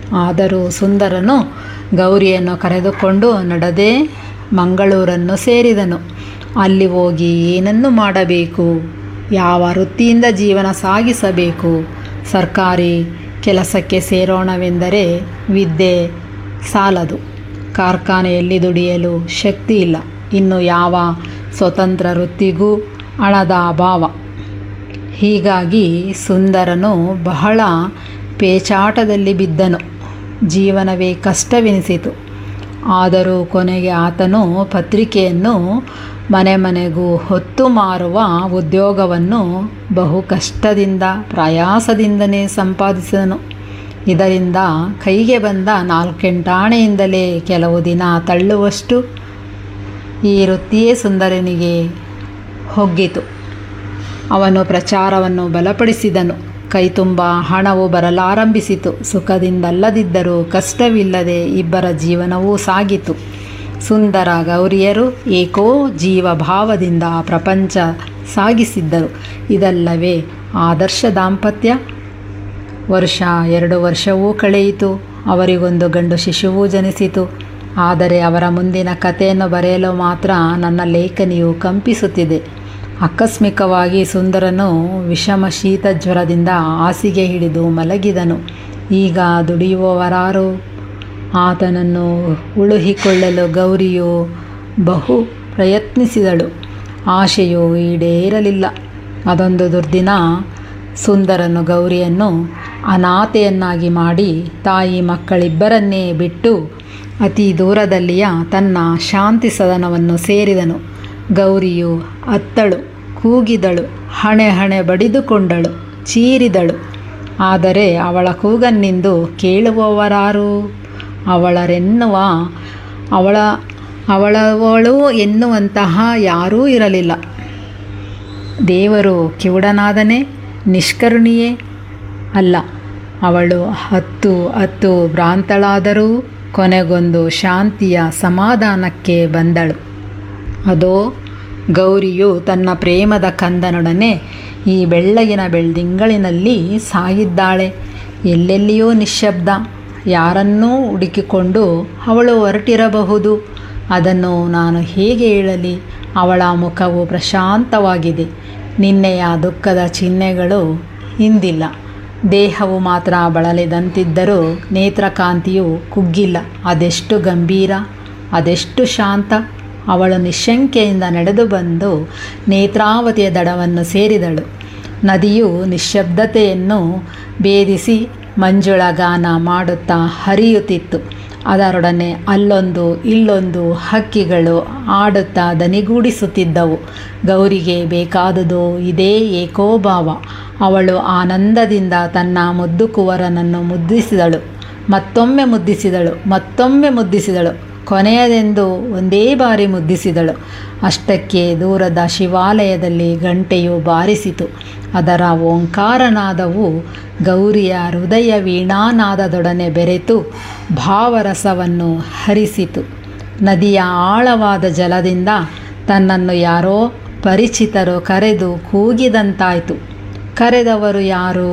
ಆದರೂ ಸುಂದರನು ಗೌರಿಯನ್ನು ಕರೆದುಕೊಂಡು ನಡೆದೇ ಮಂಗಳೂರನ್ನು ಸೇರಿದನು ಅಲ್ಲಿ ಹೋಗಿ ಏನನ್ನು ಮಾಡಬೇಕು ಯಾವ ವೃತ್ತಿಯಿಂದ ಜೀವನ ಸಾಗಿಸಬೇಕು ಸರ್ಕಾರಿ ಕೆಲಸಕ್ಕೆ ಸೇರೋಣವೆಂದರೆ ವಿದ್ಯೆ ಸಾಲದು ಕಾರ್ಖಾನೆಯಲ್ಲಿ ದುಡಿಯಲು ಶಕ್ತಿ ಇಲ್ಲ ಇನ್ನು ಯಾವ ಸ್ವತಂತ್ರ ವೃತ್ತಿಗೂ ಹಣದ ಅಭಾವ ಹೀಗಾಗಿ ಸುಂದರನು ಬಹಳ ಪೇಚಾಟದಲ್ಲಿ ಬಿದ್ದನು ಜೀವನವೇ ಕಷ್ಟವೆನಿಸಿತು ಆದರೂ ಕೊನೆಗೆ ಆತನು ಪತ್ರಿಕೆಯನ್ನು ಮನೆ ಮನೆಗೂ ಹೊತ್ತು ಮಾರುವ ಉದ್ಯೋಗವನ್ನು ಬಹು ಕಷ್ಟದಿಂದ ಪ್ರಯಾಸದಿಂದನೇ ಸಂಪಾದಿಸಿದನು ಇದರಿಂದ ಕೈಗೆ ಬಂದ ನಾಲ್ಕೆಂಟಾಣೆಯಿಂದಲೇ ಕೆಲವು ದಿನ ತಳ್ಳುವಷ್ಟು ಈ ವೃತ್ತಿಯೇ ಸುಂದರನಿಗೆ ಹೊಗ್ಗಿತು ಅವನು ಪ್ರಚಾರವನ್ನು ಬಲಪಡಿಸಿದನು ಕೈತುಂಬ ಹಣವು ಬರಲಾರಂಭಿಸಿತು ಸುಖದಿಂದಲ್ಲದಿದ್ದರೂ ಕಷ್ಟವಿಲ್ಲದೆ ಇಬ್ಬರ ಜೀವನವೂ ಸಾಗಿತು ಸುಂದರ ಗೌರಿಯರು ಏಕೋ ಜೀವಭಾವದಿಂದ ಪ್ರಪಂಚ ಸಾಗಿಸಿದ್ದರು ಇದಲ್ಲವೇ ಆದರ್ಶ ದಾಂಪತ್ಯ ವರ್ಷ ಎರಡು ವರ್ಷವೂ ಕಳೆಯಿತು ಅವರಿಗೊಂದು ಗಂಡು ಶಿಶುವೂ ಜನಿಸಿತು ಆದರೆ ಅವರ ಮುಂದಿನ ಕಥೆಯನ್ನು ಬರೆಯಲು ಮಾತ್ರ ನನ್ನ ಲೇಖನಿಯು ಕಂಪಿಸುತ್ತಿದೆ ಆಕಸ್ಮಿಕವಾಗಿ ಸುಂದರನು ವಿಷಮ ಶೀತ ಜ್ವರದಿಂದ ಹಾಸಿಗೆ ಹಿಡಿದು ಮಲಗಿದನು ಈಗ ದುಡಿಯುವವರಾರು ಆತನನ್ನು ಉಳುಹಿಕೊಳ್ಳಲು ಗೌರಿಯು ಬಹು ಪ್ರಯತ್ನಿಸಿದಳು ಆಶೆಯು ಈಡೇರಲಿಲ್ಲ ಅದೊಂದು ದುರ್ದಿನ ಸುಂದರನು ಗೌರಿಯನ್ನು ಅನಾಥೆಯನ್ನಾಗಿ ಮಾಡಿ ತಾಯಿ ಮಕ್ಕಳಿಬ್ಬರನ್ನೇ ಬಿಟ್ಟು ಅತಿ ದೂರದಲ್ಲಿಯ ತನ್ನ ಶಾಂತಿ ಸದನವನ್ನು ಸೇರಿದನು ಗೌರಿಯು ಅತ್ತಳು ಕೂಗಿದಳು ಹಣೆ ಹಣೆ ಬಡಿದುಕೊಂಡಳು ಚೀರಿದಳು ಆದರೆ ಅವಳ ಕೂಗನ್ನಿಂದು ಕೇಳುವವರಾರು ಅವಳರೆನ್ನುವ ಅವಳ ಅವಳವಳು ಎನ್ನುವಂತಹ ಯಾರೂ ಇರಲಿಲ್ಲ ದೇವರು ಕಿವುಡನಾದನೇ ನಿಷ್ಕರುಣಿಯೇ ಅಲ್ಲ ಅವಳು ಹತ್ತು ಹತ್ತು ಭ್ರಾಂತಳಾದರೂ ಕೊನೆಗೊಂದು ಶಾಂತಿಯ ಸಮಾಧಾನಕ್ಕೆ ಬಂದಳು ಅದೋ ಗೌರಿಯು ತನ್ನ ಪ್ರೇಮದ ಕಂದನೊಡನೆ ಈ ಬೆಳ್ಳಗಿನ ಬೆಳ್ದಿಂಗಳಿನಲ್ಲಿ ಸಾಗಿದ್ದಾಳೆ ಎಲ್ಲೆಲ್ಲಿಯೂ ನಿಶ್ಶಬ್ದ ಯಾರನ್ನೂ ಹುಡುಕಿಕೊಂಡು ಅವಳು ಹೊರಟಿರಬಹುದು ಅದನ್ನು ನಾನು ಹೇಗೆ ಹೇಳಲಿ ಅವಳ ಮುಖವು ಪ್ರಶಾಂತವಾಗಿದೆ ನಿನ್ನೆಯ ದುಃಖದ ಚಿಹ್ನೆಗಳು ಹಿಂದಿಲ್ಲ ದೇಹವು ಮಾತ್ರ ಬಳಲಿದಂತಿದ್ದರೂ ನೇತ್ರಕಾಂತಿಯು ಕುಗ್ಗಿಲ್ಲ ಅದೆಷ್ಟು ಗಂಭೀರ ಅದೆಷ್ಟು ಶಾಂತ ಅವಳು ನಿಶಂಕೆಯಿಂದ ನಡೆದು ಬಂದು ನೇತ್ರಾವತಿಯ ದಡವನ್ನು ಸೇರಿದಳು ನದಿಯು ನಿಶ್ಶಬ್ದತೆಯನ್ನು ಭೇದಿಸಿ ಮಂಜುಳಗಾನ ಮಾಡುತ್ತಾ ಹರಿಯುತ್ತಿತ್ತು ಅದರೊಡನೆ ಅಲ್ಲೊಂದು ಇಲ್ಲೊಂದು ಹಕ್ಕಿಗಳು ಆಡುತ್ತಾ ದನಿಗೂಡಿಸುತ್ತಿದ್ದವು ಗೌರಿಗೆ ಬೇಕಾದುದು ಇದೇ ಏಕೋಭಾವ ಅವಳು ಆನಂದದಿಂದ ತನ್ನ ಮುದ್ದು ಕುವರನನ್ನು ಮುದ್ದಿಸಿದಳು ಮತ್ತೊಮ್ಮೆ ಮುದ್ದಿಸಿದಳು ಮತ್ತೊಮ್ಮೆ ಮುದ್ದಿಸಿದಳು ಕೊನೆಯದೆಂದು ಒಂದೇ ಬಾರಿ ಮುದ್ದಿಸಿದಳು ಅಷ್ಟಕ್ಕೆ ದೂರದ ಶಿವಾಲಯದಲ್ಲಿ ಗಂಟೆಯು ಬಾರಿಸಿತು ಅದರ ಓಂಕಾರನಾದವು ಗೌರಿಯ ಹೃದಯ ವೀಣಾನಾದದೊಡನೆ ಬೆರೆತು ಭಾವರಸವನ್ನು ಹರಿಸಿತು ನದಿಯ ಆಳವಾದ ಜಲದಿಂದ ತನ್ನನ್ನು ಯಾರೋ ಪರಿಚಿತರು ಕರೆದು ಕೂಗಿದಂತಾಯಿತು ಕರೆದವರು ಯಾರು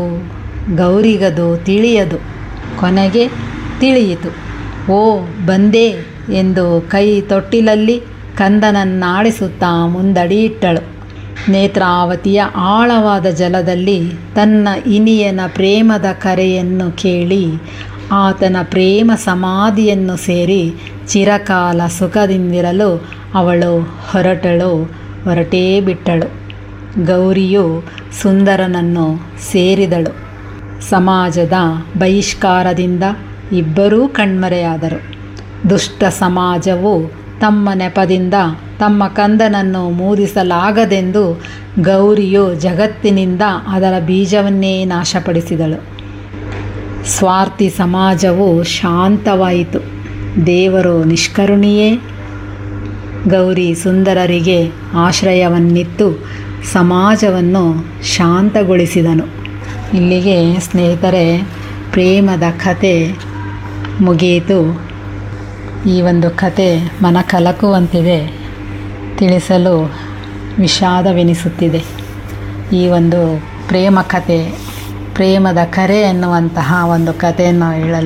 ಗೌರಿಗದು ತಿಳಿಯದು ಕೊನೆಗೆ ತಿಳಿಯಿತು ಓ ಬಂದೆ ಎಂದು ಕೈ ತೊಟ್ಟಿಲಲ್ಲಿ ಕಂದನನ್ನಾಡಿಸುತ್ತಾ ಮುಂದಡಿಯಿಟ್ಟಳು ನೇತ್ರಾವತಿಯ ಆಳವಾದ ಜಲದಲ್ಲಿ ತನ್ನ ಇನಿಯನ ಪ್ರೇಮದ ಕರೆಯನ್ನು ಕೇಳಿ ಆತನ ಪ್ರೇಮ ಸಮಾಧಿಯನ್ನು ಸೇರಿ ಚಿರಕಾಲ ಸುಖದಿಂದಿರಲು ಅವಳು ಹೊರಟಳು ಹೊರಟೇ ಬಿಟ್ಟಳು ಗೌರಿಯು ಸುಂದರನನ್ನು ಸೇರಿದಳು ಸಮಾಜದ ಬಹಿಷ್ಕಾರದಿಂದ ಇಬ್ಬರೂ ಕಣ್ಮರೆಯಾದರು ದುಷ್ಟ ಸಮಾಜವು ತಮ್ಮ ನೆಪದಿಂದ ತಮ್ಮ ಕಂದನನ್ನು ಮೂದಿಸಲಾಗದೆಂದು ಗೌರಿಯು ಜಗತ್ತಿನಿಂದ ಅದರ ಬೀಜವನ್ನೇ ನಾಶಪಡಿಸಿದಳು ಸ್ವಾರ್ಥಿ ಸಮಾಜವು ಶಾಂತವಾಯಿತು ದೇವರು ನಿಷ್ಕರುಣಿಯೇ ಗೌರಿ ಸುಂದರರಿಗೆ ಆಶ್ರಯವನ್ನಿತ್ತು ಸಮಾಜವನ್ನು ಶಾಂತಗೊಳಿಸಿದನು ಇಲ್ಲಿಗೆ ಸ್ನೇಹಿತರೆ ಪ್ರೇಮದ ಕತೆ ಮುಗಿಯಿತು ಈ ಒಂದು ಕತೆ ಮನ ಕಲಕುವಂತಿದೆ ತಿಳಿಸಲು ವಿಷಾದವೆನಿಸುತ್ತಿದೆ ಈ ಒಂದು ಪ್ರೇಮ ಕತೆ ಪ್ರೇಮದ ಕರೆ ಎನ್ನುವಂತಹ ಒಂದು ಕಥೆಯನ್ನು ಹೇಳಲು